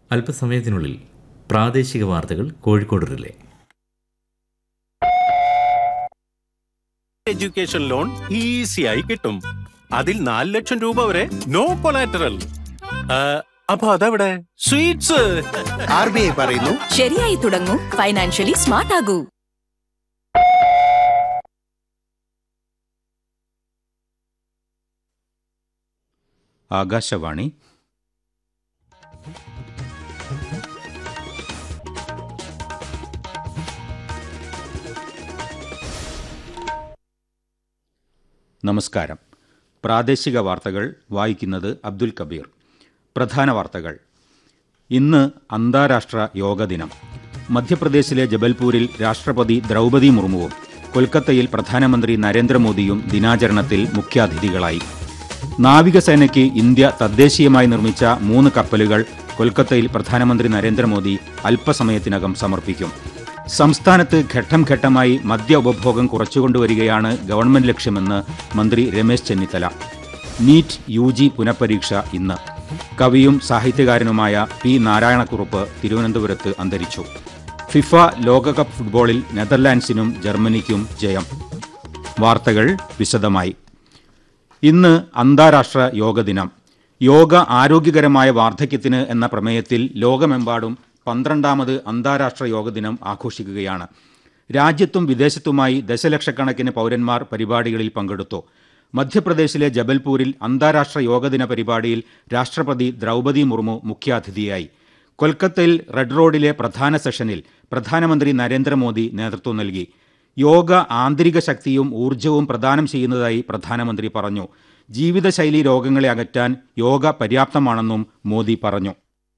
അല്പസമയത്തിനുള്ളിൽ പ്രാദേശിക വാർത്തകൾ കോഴിക്കോട് റിലേ എഡ്യൂക്കേഷൻ ലോൺ ഈസിയായി കിട്ടും അതിൽ നാല് ലക്ഷം രൂപ വരെ നോ കൊളാറ്ററൽ അപ്പൊ അതെവിടെ സ്വീറ്റ്സ് ആർ ബി ഐ പറയുന്നു ശരിയായി തുടങ്ങൂ ഫൈനാൻഷ്യലി സ്മാർട്ട് ആകൂ ആകാശവാണി നമസ്കാരം പ്രാദേശിക വാർത്തകൾ വായിക്കുന്നത് അബ്ദുൽ കബീർ പ്രധാന വാർത്തകൾ ഇന്ന് അന്താരാഷ്ട്ര യോഗ ദിനം മധ്യപ്രദേശിലെ ജബൽപൂരിൽ രാഷ്ട്രപതി ദ്രൗപദി മുർമുവും കൊൽക്കത്തയിൽ പ്രധാനമന്ത്രി നരേന്ദ്രമോദിയും ദിനാചരണത്തിൽ മുഖ്യാതിഥികളായി നാവികസേനയ്ക്ക് ഇന്ത്യ തദ്ദേശീയമായി നിർമ്മിച്ച മൂന്ന് കപ്പലുകൾ കൊൽക്കത്തയിൽ പ്രധാനമന്ത്രി നരേന്ദ്രമോദി അല്പസമയത്തിനകം സമർപ്പിക്കും സംസ്ഥാനത്ത് ഘട്ടം ഘട്ടമായി മദ്യ ഉപഭോഗം കുറച്ചുകൊണ്ടുവരികയാണ് ഗവൺമെന്റ് ലക്ഷ്യമെന്ന് മന്ത്രി Ramesh Chennithala NEET U G പുനഃപരീക്ഷ ഇന്ന് കവിയും സാഹിത്യകാരനുമായ പി നാരായണക്കുറുപ്പ് തിരുവനന്തപുരത്ത് അന്തരിച്ചു ഫിഫ ലോകകപ്പ് ഫുട്ബോളിൽ നെതർലാൻഡ്സിനും ജർമ്മനിക്കും ജയം വാർത്തകൾ വിശദമായി ഇന്ന് അന്താരാഷ്ട്ര യോഗ ദിനം യോഗ ആരോഗ്യകരമായ വാർദ്ധക്യത്തിന് എന്ന പ്രമേയത്തിൽ ലോകമെമ്പാടും പന്ത്രണ്ടാമത് അന്താരാഷ്ട്ര യോഗ ദിനം ആഘോഷിക്കുകയാണ് രാജ്യത്തും വിദേശത്തുമായി ദശലക്ഷക്കണക്കിന് പൗരന്മാർ പരിപാടികളിൽ പങ്കെടുത്തു മധ്യപ്രദേശിലെ ജബൽപൂരിൽ അന്താരാഷ്ട്ര യോഗദിന പരിപാടിയിൽ രാഷ്ട്രപതി ദ്രൗപദി മുർമു മുഖ്യാതിഥിയായി കൊൽക്കത്തയിൽ റെഡ് റോഡിലെ പ്രധാന സെഷനിൽ പ്രധാനമന്ത്രി നരേന്ദ്രമോദി നേതൃത്വം നൽകി യോഗ ആന്തരിക ശക്തിയും ഊർജവും പ്രദാനം ചെയ്യുന്നതായി പ്രധാനമന്ത്രി പറഞ്ഞു ജീവിതശൈലി രോഗങ്ങളെ അകറ്റാൻ യോഗ പര്യാപ്തമാണെന്നും മോദി പറഞ്ഞു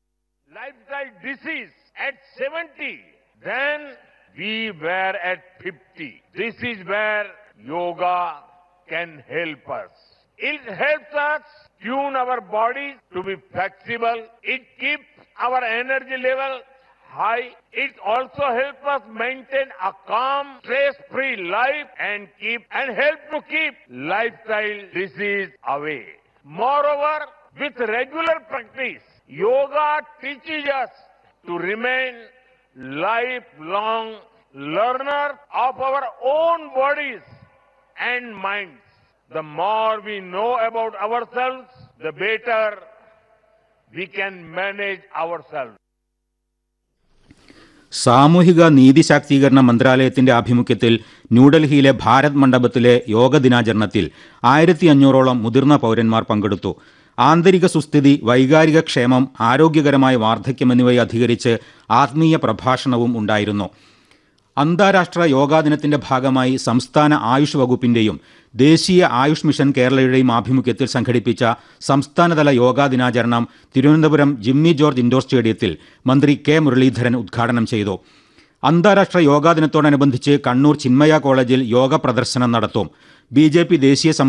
lifestyle disease at 70, then we were at 50. This is where yoga can help us. It helps us tune our bodies to be flexible. It keeps our energy level high. It also helps us maintain a calm, stress-free life and keep and help to keep lifestyle disease away. Moreover, with regular practice, yoga teaches us to remain lifelong learners of our own bodies and minds. The more we know about ourselves, the better we can manage ourselves. സാമൂഹിക നീതി ശാക്തീകരണ മന്ത്രാലയത്തിന്റെ ആഭിമുഖ്യത്തിൽ ന്യൂഡൽഹിയിലെ ഭാരത് മണ്ഡപത്തിലെ യോഗ ദിനാചരണത്തിൽ ആയിരത്തി അഞ്ഞൂറോളം മുതിർന്ന പൗരന്മാർ പങ്കെടുത്തു ആന്തരിക സുസ്ഥിതി വൈകാരിക ക്ഷേമം ആരോഗ്യകരമായ വാർദ്ധക്യം എന്നിവയെ അധികരിച്ച് ആത്മീയ പ്രഭാഷണവും ഉണ്ടായിരുന്നു അന്താരാഷ്ട്ര യോഗാ ദിനത്തിന്റെ ഭാഗമായി സംസ്ഥാന ആയുഷ് വകുപ്പിന്റെയും ദേശീയ ആയുഷ് മിഷൻ കേരളയുടെയും ആഭിമുഖ്യത്തിൽ സംഘടിപ്പിച്ച സംസ്ഥാനതല യോഗാ ദിനാചരണം തിരുവനന്തപുരം ജിമ്മി ജോർജ് ഇൻഡോർ സ്റ്റേഡിയത്തിൽ മന്ത്രി കെ മുരളീധരൻ ഉദ്ഘാടനം ചെയ്തു അന്താരാഷ്ട്ര യോഗാ ദിനത്തോടനുബന്ധിച്ച് കണ്ണൂർ ചിന്മയ കോളേജിൽ യോഗ പ്രദർശനം നടത്തും ബി ദേശീയ